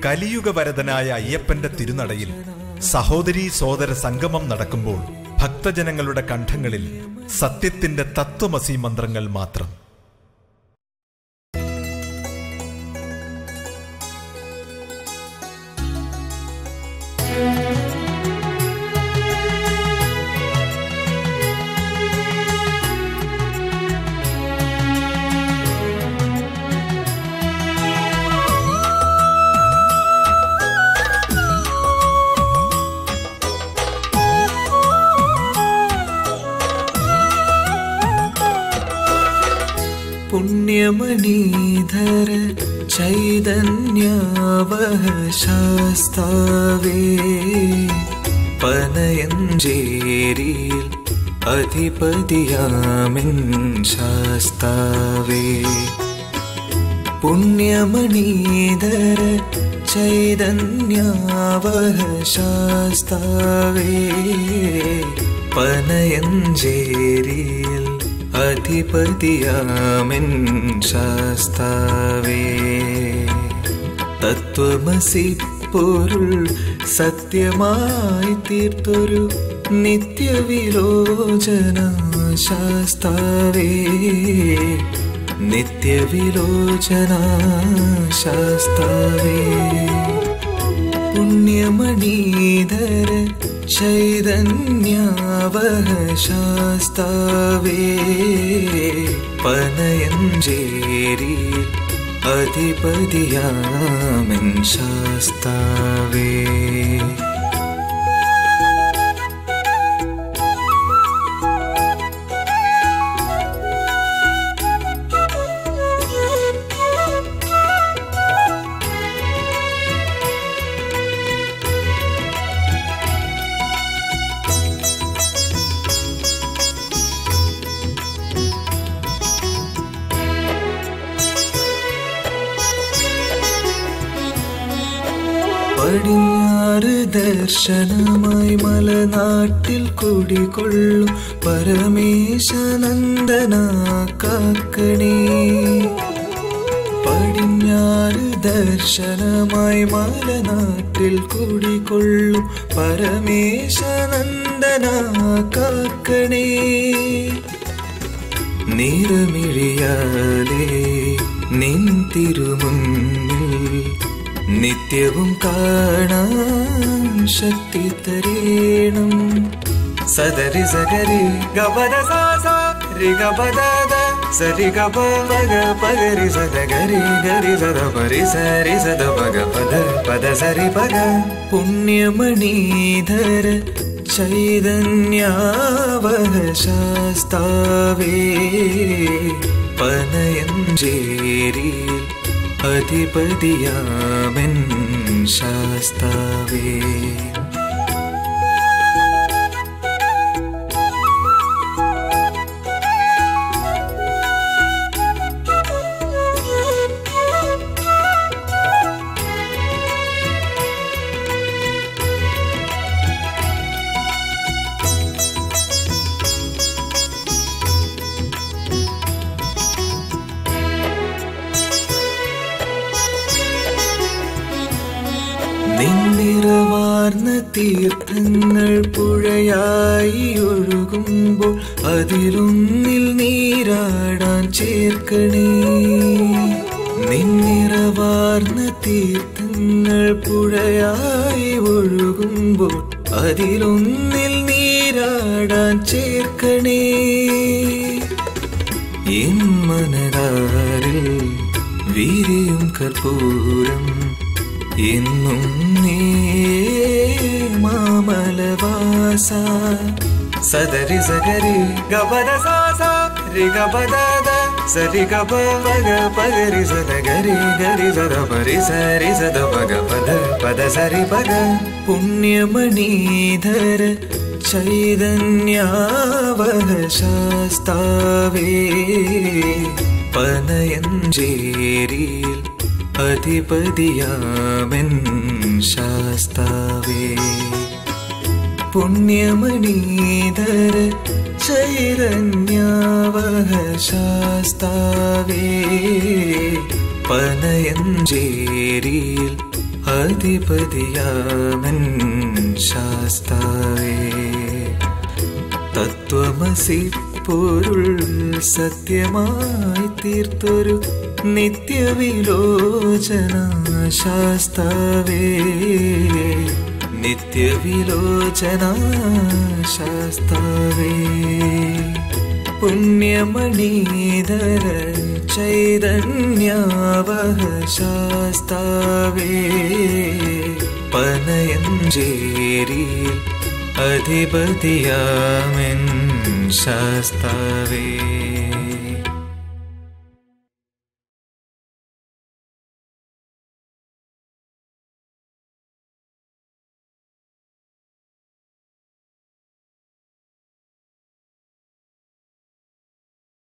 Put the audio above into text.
കലിയുഗവരതനായ അയ്യപ്പന്റെ തിരുനടയിൽ സഹോദരീ സോദര സംഗമം നടക്കുമ്പോൾ ഭക്തജനങ്ങളുടെ കണ്ഠങ്ങളിൽ സത്യത്തിന്റെ തത്വമസി മന്ത്രങ്ങൾ മാത്രം പുണ്യമണീധര ചൈതന്യാവഹ ശാസ്താവേ പനയഞ്ചേരിയിൽ അധിപതിയാമിൻ ശാസ്താവേ പുണ്യമണീധര ചൈതന്യാവഹ ശാസ്താവേ പനയഞ്ചേരിയിൽ അധിപതിയാമിൻ ശാസ്താവേ തത്വമസി പൊരുൾ സത്യമായി തീർത്തൊരു നിത്യവിലോചന ശാസ്താവേ നിത്യവിലോചന ശാസ്താവേ പുണ്യമണീധര ചൈതന്യാവഹ ശാസ്താവേ പനയഞ്ചേരിയിൽ അധിപതിയാമൻ ശാസ്താവേ പടിഞ്ഞാറ് ദർശനമായി മലനാട്ടിൽ കുടികൊള്ളും പരമേശനന്ദന കാക്കണേ പടിഞ്ഞാറ് ദർശനമായി മലനാട്ടിൽ കുടികൊള്ളും പരമേശനന്ദന കാക്കണേ നിറമിഴിയാലേ നിൻ തിരുമുന്നിൽ നിത്യവും കാണാൻ ശക്തി തരേണം സദരി സഗരി ഗപദ സാസ രി ഗപദ സരി ഗപ പഗ പഗരി സദ ഗരി ഗരി സദ പരി സരി സദ പഗ പദ പദ സരി പഗ പുണ്യമണീധര ചൈതന്യാവഹ ശാസ്താവേ പനയഞ്ചേരിയിൽ അധിപതിയാമൻ ശാസ്താവേ നിന്നിറവാർന്ന തീർത്ഥങ്ങൾ പുഴയായി ഒഴുകുമ്പോൾ അതിലൊന്നിൽ നീരാടാൻ ചേർക്കണേ നിന്നിറവാർന്ന തീർത്ഥങ്ങൾ പുഴയായി ഒഴുകുമ്പോൾ അതിലൊന്നിൽ നീരാടാൻ ചേർക്കണേ എൻ മനതാരിൽ വീരിയും കർപ്പൂരം എന്നും നീ മാമലവാസ സദരി സഗരി ഗപദ സാസ രി ഗപദ സരി ഗപ പഗ പഗരി സദ ഗരി ഗരി സദ പരി സരി സദ പഗ പദ പദ സരി പഗ പുണ്യമണീധര ചൈതന്യാവഹ ശാസ്താവേ പനയഞ്ചേരിയിൽ അധിപതിയാമൻ ശാസ്താവേ പുണ്യമണീധര ചൈതന്യാവഹ ശാസ്താവേ പനയഞ്ചേരിയിൽ അധിപതിയാമൻ ശാസ്താവേ തത്വമസി പൊരുൾ സത്യമായി തീർത്തൊരു നിത്യവിലോചന ശാസ്താവേ നിത്യവിലോചന ശാസ്താവേ പുണ്യമണീധര ചൈതന്യാവഹ ശാസ്താവേ പനയഞ്ചേരിയിൽ അധിപതിയാമെൻ ശാസ്താവേ